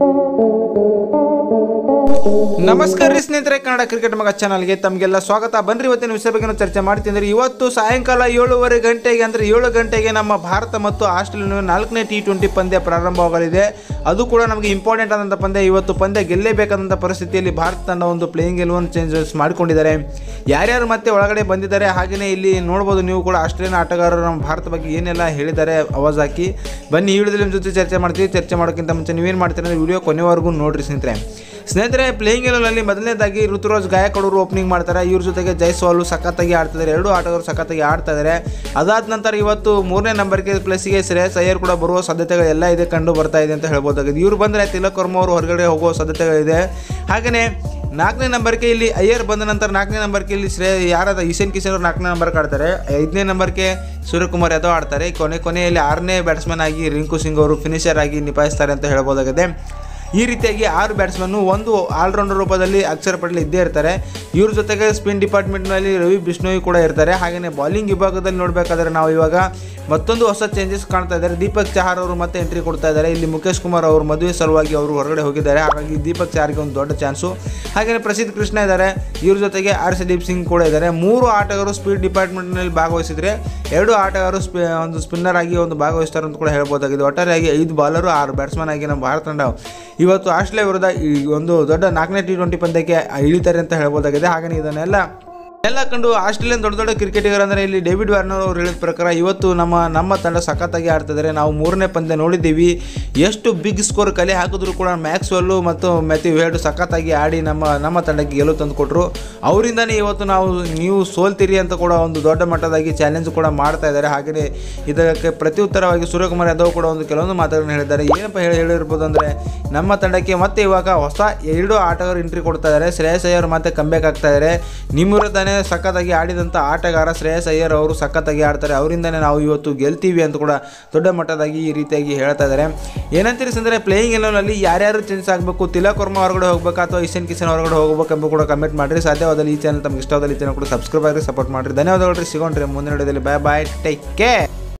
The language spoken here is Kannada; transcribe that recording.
ನಮಸ್ಕಾರ ರೀ ಸ್ನೇಹಿತರೆ ಕನ್ನಡ ಕ್ರಿಕೆಟ್ ಮಗ ಚಾನಲ್ಗೆ ತಮಗೆಲ್ಲ ಸ್ವಾಗತ ಬನ್ರಿ ಇವತ್ತಿನ ವಿಷಯ ಬಗ್ಗೆ ನಾವು ಚರ್ಚೆ ಮಾಡ್ತೀನಿ ಅಂದ್ರೆ ಇವತ್ತು ಸಾಯಂಕಾಲ ಏಳುವರೆ ಗಂಟೆಗೆ ಅಂದ್ರೆ ಏಳು ಗಂಟೆಗೆ ನಮ್ಮ ಭಾರತ ಮತ್ತು ಆಸ್ಟ್ರೇಲಿಯಾ ನಡುವೆ ನಾಲ್ಕನೇ ಟಿ ಟ್ವೆಂಟಿ ಪಂದ್ಯ ಪ್ರಾರಂಭವಾಗಲಿದೆ ಅದು ಕೂಡ ನಮಗೆ ಇಂಪಾರ್ಟೆಂಟ್ ಆದಂಥ ಪಂದ್ಯ ಇವತ್ತು ಪಂದ್ಯ ಗೆಲ್ಲೇಬೇಕಾದಂಥ ಪರಿಸ್ಥಿತಿಯಲ್ಲಿ ಭಾರತ ತಂಡ ಒಂದು ಪ್ಲೇಯಿಂಗ್ ಎಲೆವನ್ ಚೇಂಜಸ್ ಮಾಡಿಕೊಂಡಿದ್ದಾರೆ ಯಾರ್ಯಾರು ಮತ್ತೆ ಒಳಗಡೆ ಬಂದಿದ್ದಾರೆ ಹಾಗೆಯೇ ಇಲ್ಲಿ ನೋಡ್ಬೋದು ನೀವು ಕೂಡ ಆಸ್ಟ್ರೇಲಿಯನ್ ಆಟಗಾರರು ನಮ್ಮ ಭಾರತ ಬಗ್ಗೆ ಏನೆಲ್ಲ ಹೇಳಿದ್ದಾರೆ ಅವಾಜ್ ಹಾಕಿ ಬನ್ನಿ ಈ ವಿಡಿಯೋದಲ್ಲಿ ನಿಮ್ಮ ಜೊತೆ ಚರ್ಚೆ ಮಾಡ್ತೀವಿ ಚರ್ಚೆ ಮಾಡೋಕ್ಕಿಂತ ಮುಂಚೆ ನೀವೇನು ಮಾಡ್ತೀರಿ ಅಂದರೆ ವಿಡಿಯೋ ಕೊನೆವರೆಗೂ ನೋಡ್ರಿ ಸ್ನೇಹಿತರೆ ಸ್ನೇಹಿತರೆ ಪ್ಲೇಯಿಂಗ್ ಎಲೆವನಲ್ಲಿ ಮೊದಲನೇದಾಗಿ ಋತುರಾಜ್ ಗಾಯಕಡೂರು ಓಪನಿಂಗ್ ಮಾಡ್ತಾರೆ ಇವ್ರ ಜೊತೆಗೆ ಜೈಸ್ವಾಲು ಸಖತ್ತಾಗಿ ಆಡ್ತಿದ್ದಾರೆ ಎರಡು ಆಟಗಾರರು ಸಖತ್ತಾಗಿ ಆಡ್ತಾ ಇದ್ದಾರೆ ಅದಾದ ನಂತರ ಇವತ್ತು ಮೂರನೇ ನಂಬರ್ಗೆ ಪ್ಲೇಸಿಗೆ ಶ್ರೇಯಸ್ ಅಯ್ಯರ್ ಕೂಡ ಬರುವ ಸಾಧ್ಯತೆಗಳು ಎಲ್ಲ ಇದೆ ಕಂಡು ಬರ್ತಾ ಇದೆ ಅಂತ ಹೇಳ್ಬೋದಾಗಿದೆ ಇವ್ರು ಬಂದರೆ ತಿಲಕ್ ವರ್ಮ ಅವರು ಹೊರಗಡೆ ಹೋಗುವ ಸಾಧ್ಯತೆಗಳಿದೆ ಹಾಗೆಯೇ ನಾಲ್ಕನೇ ನಂಬರ್ಗೆ ಇಲ್ಲಿ ಅಯ್ಯರ್ ಬಂದ ನಂತರ ನಾಲ್ಕನೇ ನಂಬರ್ಗೆ ಇಲ್ಲಿ ಶ್ರೇ ಯಾರಾದ ಈಶನ್ ಕಿಶನ್ ಅವರು ನಾಲ್ಕನೇ ನಂಬರ್ಗೆ ಆಡ್ತಾರೆ ಐದನೇ ನಂಬರ್ಗೆ ಸೂರ್ಯಕುಮಾರ್ ಯಾದವ್ ಆಡ್ತಾರೆ ಕೊನೆ ಕೊನೆಯಲ್ಲಿ ಆರನೇ ಬ್ಯಾಟ್ಸ್ಮನ್ ಆಗಿ ರಿಂಕು ಸಿಂಗ್ ಅವರು ಫಿನಿಷರ್ ಆಗಿ ನಿಭಾಯಿಸ್ತಾರೆ ಅಂತ ಹೇಳ್ಬೋದಾಗಿದೆ ಈ ರೀತಿಯಾಗಿ ಆರು ಬ್ಯಾಟ್ಸ್ಮನ್ನು ಒಂದು ಆಲ್ರೌಂಡರ್ ರೂಪದಲ್ಲಿ ಅಕ್ಷರ ಪಟೇಲ್ ಇದ್ದೇ ಇರ್ತಾರೆ ಇವ್ರ ಜೊತೆಗೆ ಸ್ಪಿನ್ ಡಿಪಾರ್ಟ್ಮೆಂಟ್ನಲ್ಲಿ ರವಿ ಬಿಷ್ಣೋಯ್ ಕೂಡ ಇರ್ತಾರೆ ಹಾಗೆಯೇ ಬಾಲಿಂಗ್ ವಿಭಾಗದಲ್ಲಿ ನೋಡಬೇಕಾದ್ರೆ ನಾವು ಇವಾಗ ಮತ್ತೊಂದು ಹೊಸ ಚೇಂಜಸ್ ಕಾಣ್ತಾ ಇದ್ದಾರೆ ದೀಪಕ್ ಚಹಾರ್ ಅವರು ಮತ್ತೆ ಎಂಟ್ರಿ ಕೊಡ್ತಾ ಇದ್ದಾರೆ ಇಲ್ಲಿ ಮುಖೇಶ್ ಕುಮಾರ್ ಅವರು ಮದುವೆ ಸಲುವಾಗಿ ಅವರು ಹೊರಗಡೆ ಹೋಗಿದ್ದಾರೆ ಹಾಗಾಗಿ ದೀಪಕ್ ಚಹಾರ್ಗೆ ಒಂದು ದೊಡ್ಡ ಚಾನ್ಸು ಹಾಗೆಯೇ ಪ್ರಸಿದ್ಧ ಕೃಷ್ಣ ಇದ್ದಾರೆ ಇವ್ರ ಜೊತೆಗೆ ಆರ್ ದೀಪ್ ಸಿಂಗ್ ಕೂಡ ಇದ್ದಾರೆ ಮೂರು ಆಟಗಾರರು ಸ್ಪೀಡ್ ಡಿಪಾರ್ಟ್ಮೆಂಟ್ನಲ್ಲಿ ಭಾಗವಹಿಸಿದ್ರೆ ಎರಡು ಆಟಗಾರರು ಸ್ಪಿ ಒಂದು ಸ್ಪಿನ್ನರ್ ಆಗಿ ಒಂದು ಭಾಗವಹಿಸ್ತಾರೆ ಅಂತ ಕೂಡ ಹೇಳ್ಬೋದಾಗಿದೆ ಒಟ್ಟಾರೆಯಾಗಿ ಐದು ಬಾಲರು ಆರು ಬ್ಯಾಟ್ಸ್ಮನ್ ಆಗಿ ನಮ್ಮ ಭಾರತ ತಂಡ ಇವತ್ತು ಆಸ್ಟ್ರೇಲಿಯಾ ವಿರುದ್ಧ ಈ ಒಂದು ದೊಡ್ಡ ನಾಲ್ಕನೇ ಟಿ ಟ್ವೆಂಟಿ ಪಂದ್ಯಕ್ಕೆ ಇಳಿತಾರೆ ಅಂತ ಹೇಳ್ಬೋದಾಗಿದೆ ಹಾಗೆಯೇ ಇದನ್ನೆಲ್ಲ ಎಲ್ಲ ಕಂಡು ಆಸ್ಟ್ರೇಲಿಯನ್ ದೊಡ್ಡ ದೊಡ್ಡ ಕ್ರಿಕೆಟಿಗರು ಅಂದರೆ ಇಲ್ಲಿ ಡೇವಿಡ್ ವಾರ್ನರ್ ಅವರು ಹೇಳಿದ ಪ್ರಕಾರ ಇವತ್ತು ನಮ್ಮ ನಮ್ಮ ತಂಡ ಸಖತ್ತಾಗಿ ಆಡ್ತಿದ್ದಾರೆ ನಾವು ಮೂರನೇ ಪಂದ್ಯ ನೋಡಿದ್ದೀವಿ ಎಷ್ಟು ಬಿಗ್ ಸ್ಕೋರ್ ಕಲೆ ಹಾಕಿದ್ರು ಕೂಡ ಮ್ಯಾಕ್ಸ್ವೆಲ್ಲು ಮತ್ತು ಮ್ಯಾಥ್ಯೂ ವೇಡ್ ಸಖತ್ತಾಗಿ ಆಡಿ ನಮ್ಮ ನಮ್ಮ ತಂಡಕ್ಕೆ ಗೆಲುವು ತಂದು ಕೊಟ್ಟರು ಅವರಿಂದನೇ ಇವತ್ತು ನಾವು ನೀವು ಸೋಲ್ತೀರಿ ಅಂತ ಕೂಡ ಒಂದು ದೊಡ್ಡ ಮಟ್ಟದಾಗಿ ಚಾಲೆಂಜ್ ಕೂಡ ಮಾಡ್ತಾ ಇದ್ದಾರೆ ಹಾಗೆಯೇ ಇದಕ್ಕೆ ಪ್ರತ್ಯುತ್ತರವಾಗಿ ಸೂರ್ಯಕುಮಾರ್ ಯಾದವ್ ಕೂಡ ಒಂದು ಕೆಲವೊಂದು ಮಾತುಗಳನ್ನು ಹೇಳಿದ್ದಾರೆ ಏನಪ್ಪ ಹೇಳಿ ಹೇಳಿರ್ಬೋದು ಅಂದರೆ ನಮ್ಮ ತಂಡಕ್ಕೆ ಮತ್ತೆ ಇವಾಗ ಹೊಸ ಎರಡು ಆಟಗಾರರು ಎಂಟ್ರಿ ಕೊಡ್ತಾ ಇದ್ದಾರೆ ಶ್ರೇಯಸ್ ಅಯ್ಯರ್ ಮತ್ತೆ ಕಂಬ್ಯಾಕ್ ಆಗ್ತಾ ಇದ್ದಾರೆ ನಿಮ್ಮ ವಿರುದ್ಧನೇ ಸಖತ್ತಾಗಿ ಆಡಿದಂಥ ಆಟಗಾರ ಶ್ರೇಯಸ್ ಅಯ್ಯರ್ ಅವರು ಸಖತ್ತಾಗಿ ಆಡ್ತಾರೆ ಅವರಿಂದನೇ ನಾವು ಇವತ್ತು ಗೆಲ್ತೀವಿ ಅಂತ ಕೂಡ ದೊಡ್ಡ ಮಟ್ಟದಾಗಿ ಈ ರೀತಿಯಾಗಿ ಹೇಳ್ತಾ ಇದ್ದಾರೆ ಏನಂತೀರಿ ಅಂದರೆ ಪ್ಲೇಯಿಂಗ್ ಎಲೆವನಲ್ಲಿ ಯಾರ್ಯಾರು ಚೇಂಜ್ ಆಗಬೇಕು ತಿಲಕ್ ವರ್ಮ ಹೊರಗಡೆ ಹೋಗ್ಬೇಕಾ ಅಥವಾ ಇಶನ್ ಕಿಶನ್ ಹೊರಗಡೆ ಹೋಗ್ಬೇಕು ಎಂಬ ಕೂಡ ಕಮೆಂಟ್ ಮಾಡಿರಿ ಸಾಧ್ಯವಾದಲ್ಲಿ ಈ ಚಾನಲ್ ತಮ್ಗೆ ಇಷ್ಟವಾದಲ್ಲಿ ಈ ಚಾನಲ್ ಕೂಡ ಸಬ್ಸ್ಕ್ರೈಬ್ ಆಗಿ ಸಪೋರ್ಟ್ ಮಾಡಿರಿ ಧನ್ಯವಾದಗಳು ರೀ ಸಿಗೋಣ್ರಿ ಮುಂದಿನ ವಿಡಿಯೋದಲ್ಲಿ ಬಾಯ್ ಬಾಯ್ ಟೇಕ್ ಕೇರ್